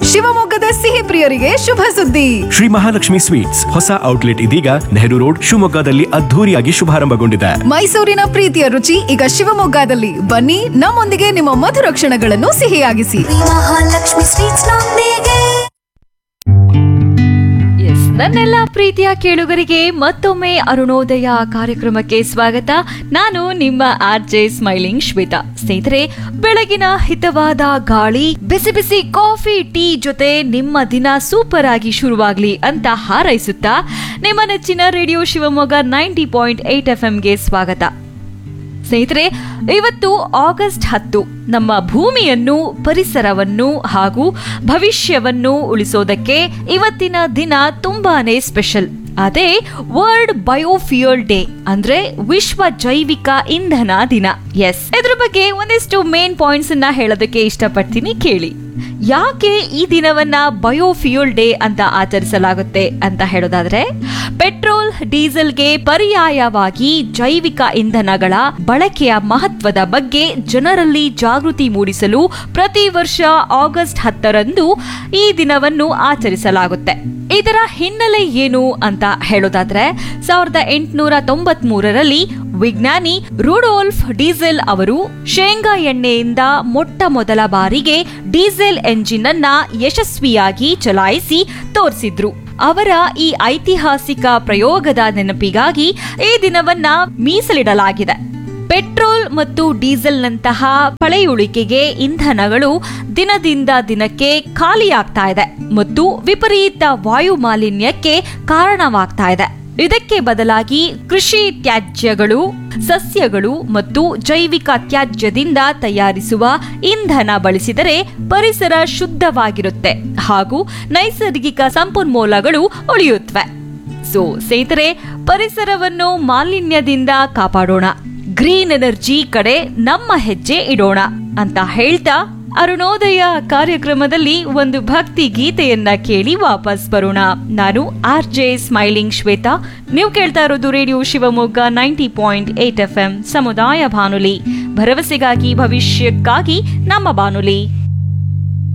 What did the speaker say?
ಶಿವಮೊಗ್ಗದ ಸಿಹಿ ಪ್ರಿಯರಿಗೆ ಶುಭ ಸುದ್ದಿ ಶ್ರೀ ಮಹಾಲಕ್ಷ್ಮಿ ಸ್ವೀಟ್ಸ್ ಹೊಸ ಔಟ್ಲೆಟ್ ಇದೀಗ ನೆಹರು ರೋಡ್ ಶಿವಮೊಗ್ಗದಲ್ಲಿ ಅದ್ಧೂರಿಯಾಗಿ ಶುಭಾರಂಭಗೊಂಡಿದೆ ಮೈಸೂರಿನ ಪ್ರೀತಿಯ ರುಚಿ ಈಗ ಶಿವಮೊಗ್ಗದಲ್ಲಿ ಬನ್ನಿ ನಮ್ಮೊಂದಿಗೆ ನಿಮ್ಮ ಮಧುರ ಕ್ಷಣಗಳನ್ನು ಸಿಹಿಯಾಗಿಸಿ ಮಹಾಲಕ್ಷ್ಮಿ ಸ್ವೀಟ್ಸ್ ನೊಂದಿಗೆ ಎಸ್ ನನ್ನೆಲ್ಲ ಪ್ರೀತಿಯ ಕೇಳುಗರಿಗೆ ಮತ್ತೊಮ್ಮೆ ಅರುಣೋದಯ ಕಾರ್ಯಕ್ರಮಕ್ಕೆ ಸ್ವಾಗತ ನಾನು ನಿಮ್ಮ ಆರ್ ಜೆ ಸ್ಮೈಲಿಂಗ್ ಶ್ವೇತಾ ಸ್ನೇಹಿತರೆ ಬೆಳಗಿನ ಹಿತವಾದ ಗಾಳಿ ಬಿಸಿ ಬಿಸಿ ಕಾಫಿ ಟೀ ಜೊತೆ ನಿಮ್ಮ ದಿನ ಸೂಪರ್ ಆಗಿ ಶುರುವಾಗ್ಲಿ ಅಂತ ಹಾರೈಸುತ್ತಾ ನಿಮ್ಮ ನೆಚ್ಚಿನ radio Shivamogga ninety point eight F ಎಂಗೆ ಸ್ವಾಗತ ಸ್ನೇಹಿತರೆ ಇವತ್ತು ಆಗಸ್ಟ್ ಹತ್ತು ನಮ್ಮ ಭೂಮಿಯನ್ನು ಪರಿಸರವನ್ನು ಹಾಗೂ ಭವಿಷ್ಯವನ್ನು ಉಳಿಸೋದಕ್ಕೆ ಇವತ್ತಿನ ದಿನ ತುಂಬಾನೇ ಸ್ಪೆಷಲ್ ಅದೇ ವರ್ಲ್ಡ್ ಬಯೋಫಿಯಲ್ ಡೇ ಅಂದ್ರೆ ವಿಶ್ವ ಜೈವಿಕ ಇಂಧನ ದಿನ ಎಸ್ ಇದ್ರ ಬಗ್ಗೆ ಒಂದಿಷ್ಟು ಮೇನ್ ಪಾಯಿಂಟ್ಸ್ ಅನ್ನ ಹೇಳೋದಕ್ಕೆ ಇಷ್ಟಪಡ್ತೀನಿ ಕೇಳಿ ಯಾಕೆ ಈ ದಿನವನ್ನ ಬಯೋಫ್ಯೂಲ್ ಡೇ ಅಂತ ಆಚರಿಸಲಾಗುತ್ತೆ ಅಂತ ಹೇಳೋದಾದ್ರೆ ಪೆಟ್ರೋಲ್ ಡೀಸೆಲ್ಗೆ ಪರ್ಯಾಯವಾಗಿ ಜೈವಿಕ ಇಂಧನಗಳ ಬಳಕೆಯ ಮಹತ್ವದ ಬಗ್ಗೆ ಜನರಲ್ಲಿ ಜಾಗೃತಿ ಮೂಡಿಸಲು ಪ್ರತಿ ವರ್ಷ ಆಗಸ್ಟ್ ಹತ್ತರಂದು ಈ ದಿನವನ್ನು ಆಚರಿಸಲಾಗುತ್ತೆ ಇದರ ಹಿನ್ನೆಲೆ ಏನು ಅಂತ ಹೇಳೋದಾದ್ರೆ ಸಾವಿರದ ಎಂಟುನೂರ ತೊಂಬತ್ ಮೂರರಲ್ಲಿ ವಿಜ್ಞಾನಿ ರುಡೋಲ್ಫ್ ಡೀಸೆಲ್ ಅವರು ಶೇಂಗಾ ಎಣ್ಣೆಯಿಂದ ಮೊಟ್ಟ ಮೊದಲ ಬಾರಿಗೆ ಡೀಸೆಲ್ ಎಂಜಿನ್ ಅನ್ನ ಯಶಸ್ವಿಯಾಗಿ ಚಲಾಯಿಸಿ ತೋರಿಸಿದ್ರು ಅವರ ಈ ಐತಿಹಾಸಿಕ ಪ್ರಯೋಗದ ನೆನಪಿಗಾಗಿ ಈ ದಿನವನ್ನ ಮೀಸಲಿಡಲಾಗಿದೆ ಪೆಟ್ರೋಲ್ ಮತ್ತು ಡೀಸೆಲ್ನಂತಹ ಪಳೆಯುಳಿಕೆಗೆ ಇಂಧನಗಳು ದಿನದಿಂದ ದಿನಕ್ಕೆ ಖಾಲಿಯಾಗ್ತಾ ಇದೆ ಮತ್ತು ವಿಪರೀತ ವಾಯು ಮಾಲಿನ್ಯಕ್ಕೆ ಕಾರಣವಾಗ್ತಾ ಇದೆ ಇದಕ್ಕೆ ಬದಲಾಗಿ ಕೃಷಿ ತ್ಯಾಜ್ಯಗಳು ಸಸ್ಯಗಳು ಮತ್ತು ಜೈವಿಕ ತ್ಯಾಜ್ಯದಿಂದ ತಯಾರಿಸುವ ಇಂಧನ ಬಳಸಿದರೆ ಪರಿಸರ ಶುದ್ಧವಾಗಿರುತ್ತೆ ಹಾಗೂ ನೈಸರ್ಗಿಕ ಸಂಪನ್ಮೂಲಗಳು ಉಳಿಯುತ್ತವೆ ಸೊ ಸ್ನೇಹಿತರೆ ಪರಿಸರವನ್ನು ಮಾಲಿನ್ಯದಿಂದ ಕಾಪಾಡೋಣ ಗ್ರೀನ್ ಎನರ್ಜಿ ಕಡೆ ನಮ್ಮ ಹೆಜ್ಜೆ ಇಡೋಣ ಅಂತ ಹೇಳ್ತಾ ಅರುಣೋದಯ ಕಾರ್ಯಕ್ರಮದಲ್ಲಿ ಒಂದು ಭಕ್ತಿ ಗೀತೆಯನ್ನ ಕೇಳಿ ವಾಪಸ್ ಬರೋಣ ನಾನು ಆರ್ ಜೆ ಸ್ಮೈಲಿಂಗ್ ಶ್ವೇತಾ ನೀವು ಕೇಳ್ತಾ ಇರೋದು radio Shivamogga ninety point eight F M ಸಮುದಾಯ ಬಾನುಲಿ ಭರವಸೆಗಾಗಿ ಭವಿಷ್ಯಕ್ಕಾಗಿ ನಮ್ಮ ಬಾನುಲಿ